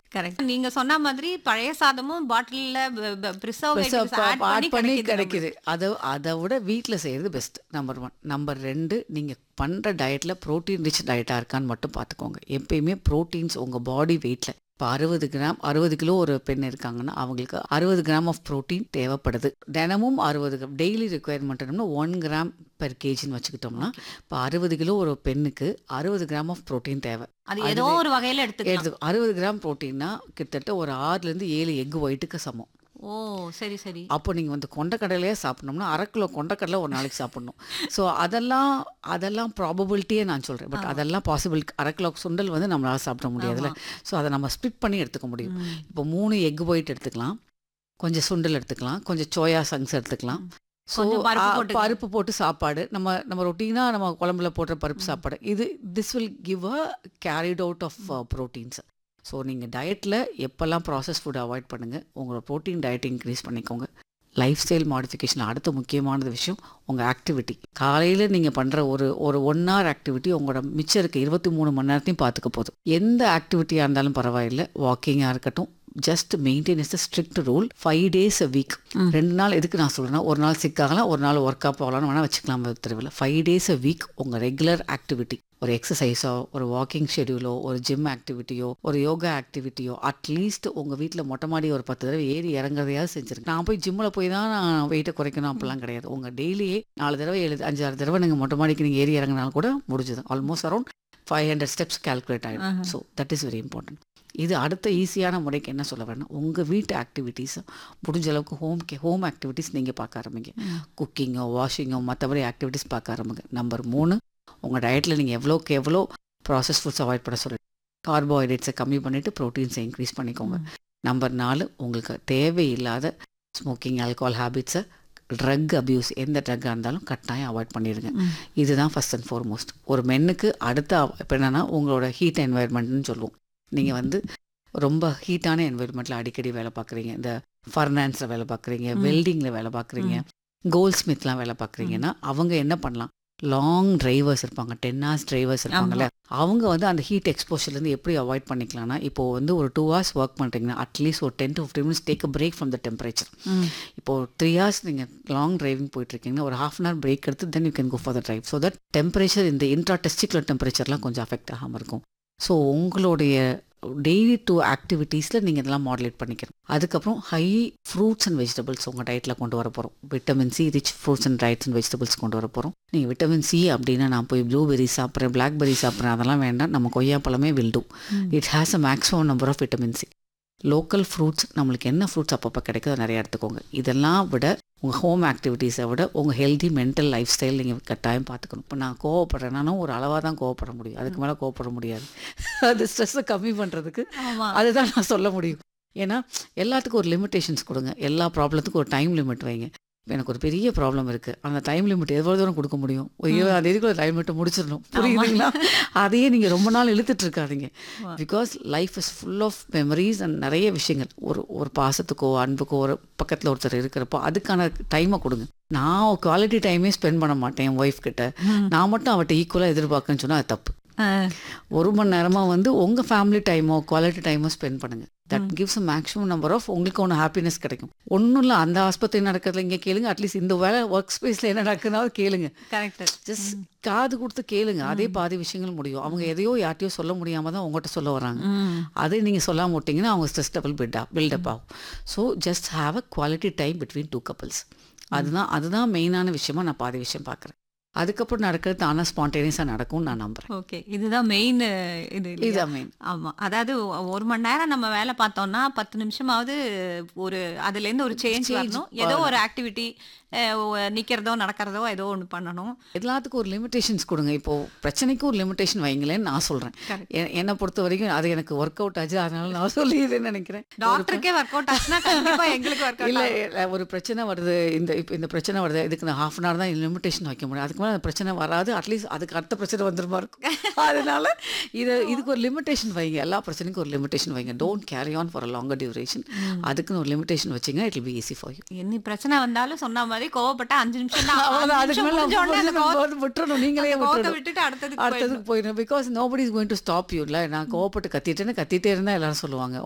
Correct நீங்க சொன்ன மாதிரி பழைய சாதமும் பாட்டில்ல பிரிசர்வேட்டிவ்ஸ் ஆட் ஆட் பண்ணி பண்ணி கிடைக்குது கிடைக்குது அதை அதை விட வீட்டில் செய்கிறது பெஸ்ட் நம்பர் ஒன் நம்பர் ரெண்டு நீங்கள் பண்ணுற டயட்டில் ப்ரோட்டீன் ரிச் டயட்டாக இருக்கான்னு மட்டும் பார்த்துக்கோங்க எப்பயுமே ப்ரோட்டீன்ஸ் உங்கள் பாடி வெயிட்டில் இப்போ அறுபது கிராம் அறுபது கிலோ ஒரு பெண் இருக்காங்கன்னா அவங்களுக்கு அறுபது கிராம் ஆஃப் ப்ரோட்டீன் தேவைப்படுது தினமும் அறுபது கிராம் டெய்லி ரெக்குயர்மெண்ட்னா ஒன் கிராம் பெர் கேஜின்னு வச்சுக்கிட்டோம்னா இப்போ அறுபது கிலோ ஒரு பெண்ணுக்கு அறுபது கிராம் ஆஃப் ப்ரோட்டீன் தேவை அது ஏதோ ஒரு வகையில எடுத்துக்கலாம் எடுத்து அறுபது கிராம் ப்ரோட்டீன்னா கிட்டத்தட்ட ஒரு ஆறுலேருந்து ஏழு எக் ஒயிட்டுக்கு சமம் ஓ சரி சரி அப்போ நீங்கள் வந்து கொண்டக்கடலையே சாப்பிட்ணும்னா அரை கிலோ கொண்டக்கடலை ஒரு நாளைக்கு சாப்பிடணும் ஸோ அதெல்லாம் அதெல்லாம் ப்ராபபிலிட்டியே நான் சொல்கிறேன் பட் அதெல்லாம் பாசிபிள் அரை கிலோ சுண்டல் வந்து நம்மளால் சாப்பிட முடியாதுல்ல ஸோ அதை நம்ம ஸ்ப்ளிட் பண்ணி எடுத்துக்க முடியும் இப்போ மூணு எக் ஒயிட் எடுத்துக்கலாம் கொஞ்சம் சுண்டல் எடுத்துக்கலாம் கொஞ்சம் சோயா சங்ஸ் எடுத்துக்கலாம் ஸோ கொஞ்சம் பருப்பு போட்டுக்கலாம். பருப்பு போட்டு சாப்பாடு நம்ம நம்ம ரொட்டீனாக நம்ம குழம்புல போடுற பருப்பு சாப்பாடு இது this will give a carat out of proteins so நீங்கள் டயட்டில் எப்போல்லாம் ப்ராசஸ் ஃபுட் அவாய்ட் பண்ணுங்கள் உங்களோட ப்ரோட்டீன் டயட் இன்க்ரீஸ் பண்ணிக்கோங்க லைஃப் ஸ்டைல் மாடிஃபிகேஷன் அடுத்த முக்கியமானது விஷயம் உங்கள் ஆக்டிவிட்டி காலையில் நீங்கள் பண்ணுற ஒரு ஒரு ஒன் ஹவர் ஆக்டிவிட்டி உங்களோட மிச்சம் இருக்க இருபத்தி மூணு மணி நேரத்தையும் பார்த்துக்க போதும் எந்த ஆக்டிவிட்டியாக இருந்தாலும் பரவாயில்லை வாக்கிங்காக இருக்கட்டும் just maintain is the strict rule five days a week ரெண்டு நாள் எதுக்கு நான் சொல்கிறேன்னா ஒரு நாள் சிக் ஆகலாம் ஒரு நாள் ஒர்க் அப் ஆகலாம்னு வேணால் வச்சுக்கலாம் தெருவில் ஃபைவ் டேஸ் அ வீக் உங்கள் ரெகுலர் ஆக்டிவிட்டி ஒரு எக்ஸசைஸோ ஒரு வாக்கிங் ஷெடியூலோ ஒரு ஜிம் ஆக்டிவிட்டியோ ஒரு யோகா ஆக்டிவிட்டியோ அட்லீஸ்ட் உங்கள் வீட்டில் மொட்டை மாடி ஒரு பத்து தடவை ஏறி இறங்குறதையாவது செஞ்சுருங்க நான் போய் ஜிம்மில் போய் தான் நான் வெயிட்டை குறைக்கணும் அப்படிலாம் கிடையாது உங்கள் டெய்லியே நாலு தடவை ஏழு அஞ்சாறு தடவை நீங்கள் மொட்டை மாடிக்கு நீங்கள் ஏறி இறங்கினாலும் கூட முடிஞ்சது almost around five hundred steps calculate ஆகிடும் so that is very important இது அடுத்த ஈஸியான முறைக்கு என்ன சொல்ல வேணும் உங்கள் வீட்டு ஆக்டிவிட்டீஸ் முடிஞ்ச அளவுக்கு ஹோம் கே ஹோம் ஆக்டிவிட்டீஸ் நீங்கள் பார்க்க ஆரம்பிங்க குக்கிங்கோ வாஷிங்கோ மற்றபடி ஆக்டிவிட்டீஸ் பார்க்க ஆரம்பிங்க நம்பர் மூணு உங்கள் டயட்டில் நீங்கள் எவ்வளோக்கு எவ்வளோ ப்ராசஸ் ஃபுட்ஸ் அவாய்ட் பண்ண சொல்லுங்கள் கார்போஹைட்ரேட்ஸை கம்மி பண்ணிவிட்டு ப்ரோட்டீன்ஸை இன்க்ரீஸ் பண்ணிக்கோங்க நம்பர் நாலு உங்களுக்கு தேவையில்லாத ஸ்மோக்கிங் ஆல்கோஹால் ஹேபிட்ஸை ட்ரக் அபியூஸ் எந்த ட்ரக்காக இருந்தாலும் கட்டாயம் அவாய்ட் பண்ணிடுங்க இதுதான் ஃபர்ஸ்ட் அண்ட் ஃபார்மோஸ்ட் ஒரு மென்னுக்கு அடுத்த இப்போ என்னென்னா உங்களோட ஹீட் என்வாயர்மெண்ட்னு சொல்லுவோம் நீங்கள் வந்து ரொம்ப ஹீட்டான என்வாயர்மெண்ட்டில் அடிக்கடி வேலை பார்க்குறீங்க இந்த ஃபர்னான்ஸில் வேலை பார்க்குறீங்க வெல்டிங்கில் வேலை பார்க்குறீங்க கோல்ட் ஸ்மித்லாம் வேலை பார்க்குறீங்கன்னா அவங்க என்ன பண்ணலாம் லாங் டிரைவர்ஸ் இருப்பாங்க டென் ஹவர்ஸ் டிரைவர்ஸ் இருப்பாங்கல்ல அவங்க வந்து அந்த ஹீட் எக்ஸ்போஷர்லேருந்து எப்படி அவாய்ட் பண்ணிக்கலாம்னா இப்போ வந்து ஒரு டூ ஹவர்ஸ் ஒர்க் பண்ணுறீங்கன்னா அட்லீஸ்ட் ஒரு ten to fifteen minutes take a break from the temperature இப்போ த்ரீ ஹவர்ஸ் நீங்கள் லாங் டிரைவிங் போயிட்டுருக்கீங்கன்னா ஒரு ஹாஃப் அன் ஹவர் பிரேக் எடுத்து then you can go for the drive so that temperature இந்த intra testicular டெம்பரேச்சர்லாம் கொஞ்சம் affect ஆகாமல் இருக்கும் ஸோ உங்களுடைய டெய்லி டூ ஆக்டிவிட்டீஸில் நீங்கள் இதெல்லாம் மாடுலேட் பண்ணிக்கணும் அதுக்கப்புறம் ஹை ஃப்ரூட்ஸ் அண்ட் வெஜிடபிள்ஸ் உங்கள் டயட்டில் கொண்டு வர போகிறோம் vitamin C rich fruits and rights and vegetables கொண்டு வர போகிறோம் நீங்கள் விட்டமின் சி அப்படின்னா நான் போய் ப்ளூபெரி சாப்பிட்றேன் பிளாக்பெரி சாப்பிட்றேன் அதெல்லாம் வேண்டாம் நம்ம கொய்யாப்பழமே will do it has a maximum number of vitamin C local fruits நம்மளுக்கு என்ன ஃப்ரூட்ஸ் அப்பப்போ கிடைக்குதோ நிறையா எடுத்துக்கோங்க இதெல்லாம் விட உங்கள் ஹோம் ஆக்டிவிட்டீஸை விட உங்கள் ஹெல்தி மென்டல் லைஃப் ஸ்டைல் நீங்கள் கட்டாயம் பார்த்துக்கணும் இப்போ நான் கோவப்படுறேன்னாலும் ஒரு அளவாக தான் கோவப்பட முடியும் அதுக்கு மேலே கோவப்பட முடியாது அது ஸ்ட்ரெஸ்ஸை கம்மி பண்ணுறதுக்கு ஆமா அதுதான் நான் சொல்ல முடியும் ஏன்னா எல்லாத்துக்கும் ஒரு லிமிட்டேஷன்ஸ் கொடுங்க எல்லா ப்ராப்ளத்துக்கும் ஒரு டைம் லிமிட் வைங்க இப்போ எனக்கு ஒரு பெரிய ப்ராப்ளம் இருக்குது அந்த டைம் லிமிட் எவ்வளோ தூரம் கொடுக்க முடியும் ஒரு இருபதாம் தேதிக்குள்ள டைம் லிமிட்டை முடிச்சிடணும் புரியுதுங்களா அதையே நீங்கள் ரொம்ப நாள் இழுத்துட்டு இருக்காதீங்க ஆமா. Because life is full of memories and நிறைய விஷயங்கள் ஒரு ஒரு பாசத்துக்கோ அன்புக்கோ ஒரு பக்கத்தில் ஒருத்தர் இருக்கிறப்போ அதுக்கான டைமை கொடுங்க நான் குவாலிட்டி டைமே ஸ்பெண்ட் பண்ண மாட்டேன் என் ஒய்ஃப் கிட்ட நான் மட்டும் அவட்ட ஈக்குவலாக எதிர்பார்க்கன்னு சொன்னால் அது தப்பு அஹ், ஒரு மணி நேரமாக வந்து உங்கள் ஃபேமிலி டைமோ குவாலிட்டி டைமோ ஸ்பெண்ட் பண்ணுங்கள் that gives a maximum number of உங்களுக்கு ஒன்று ஹாப்பினஸ் கிடைக்கும் ஒன்றும் இல்லை அந்த ஆஸ்பத்திரி நடக்கிறதுல இங்கே கேளுங்க அட்லீஸ்ட் இந்த வேலை ஒர்க் ஸ்பேஸில் என்ன நடக்குதுனாலும் கேளுங்க கரெக்ட் ஜஸ்ட் காது கொடுத்து கேளுங்க அதே பாதி விஷயங்கள் முடியும் அவங்க எதையோ யார்ட்டையோ சொல்ல முடியாம தான் உங்கள்கிட்ட சொல்ல வராங்க ம் அதை நீங்கள் சொல்லாம விட்டீங்கன்னா அவங்க ஸ்ட்ரெஸ் லெவல் பில்ட் பில்டப் ஆகும் so just have a quality time between two couples அதுதான் அதுதான் மெயினான விஷயமா நான் பாதி விஷயம் பார்க்குறேன் அதுக்கப்புறம் நடக்கிறது தானே ஸ்பான்டேனியஸாக நடக்கும்னு நான் நம்புறேன் ஓகே இதுதான் மெயின் இது இல்லையா? இதுதான் மெயின் ஆமா அதாவது ஒ- ஒரு மணி நேரம் நம்ம வேலை பார்த்தோம்னா பத்து நிமிஷமாவது ஒரு அதுல இருந்து ஒரு சேஞ்ச் Change வரணும் ஏதோ ஒரு ஆக்டிவிட்டி நிக்கிறதோ நடக்கிறதோ ஏதோ ஒண்ணு பண்ணணும் எல்லாத்துக்கும் ஒரு லிமிடேஷன்ஸ் கொடுங்க இப்போ பிரச்சனைக்கும் ஒரு லிமிடேஷன் வைங்களேன்னு நான் சொல்றேன் Correct. எ- என்னை பொறுத்த வரைக்கும் அது எனக்கு ஒர்க் அவுட் ஆச்சு அதனால நான் சொல்லிடுறேன்னு நினைக்கிறேன் டாக்டருக்கே ஒர்க் அவுட் ஆச்சுன்னா கண்டிப்பா எங்களுக்கு ஒர்க் இல்ல அவுட் இல்ல, ஒரு பிரச்சனை வருது இந்த இப்போ இந்த பிரச்சனை வருது இதுக்கு நான் ஹாஃப் அன் ஹவர் தான் லிமிடேஷன் வைக்க முடியும் அதுக்கு மேலே அந்த பிரச்சனை வராது அட்லீஸ்ட் அதுக்கு அடுத்த பிரச்சனை வந்துருமா இருக்கும் அதனால இது இதுக்கு ஒரு லிமிடேஷன் வைங்க எல்லா பிரச்சனைக்கும் ஒரு லிமிடேஷன் வைங்க don't carry on for a longer duration அதுக்குன்னு ஒரு லிமிடேஷன் வச்சிங்கன்னா it will be easy for you என்ன பிரச்சனை வந்தாலும் சொன்ன மாதிரி கோவப்பட்டா அஞ்சு நிமிஷம் தான் அவ்வளோதான் அஞ்சு அதுக்கு நிமிஷம் மேலே முடிஞ்ச உடனே அந்த கோவ- விட்டுறணும் நீங்களே அந்த கோவத்தை விட்டுறணும் விட்டுட்டு அடுத்ததுக்கு அடுத்ததுக்கு போயிடணும் because nobody is going to stop you இல்லை நான் கோவப்பட்டு கத்திட்டேன்னு கத்திட்டே இருந்தால் எல்லாரும் சொல்லுவாங்க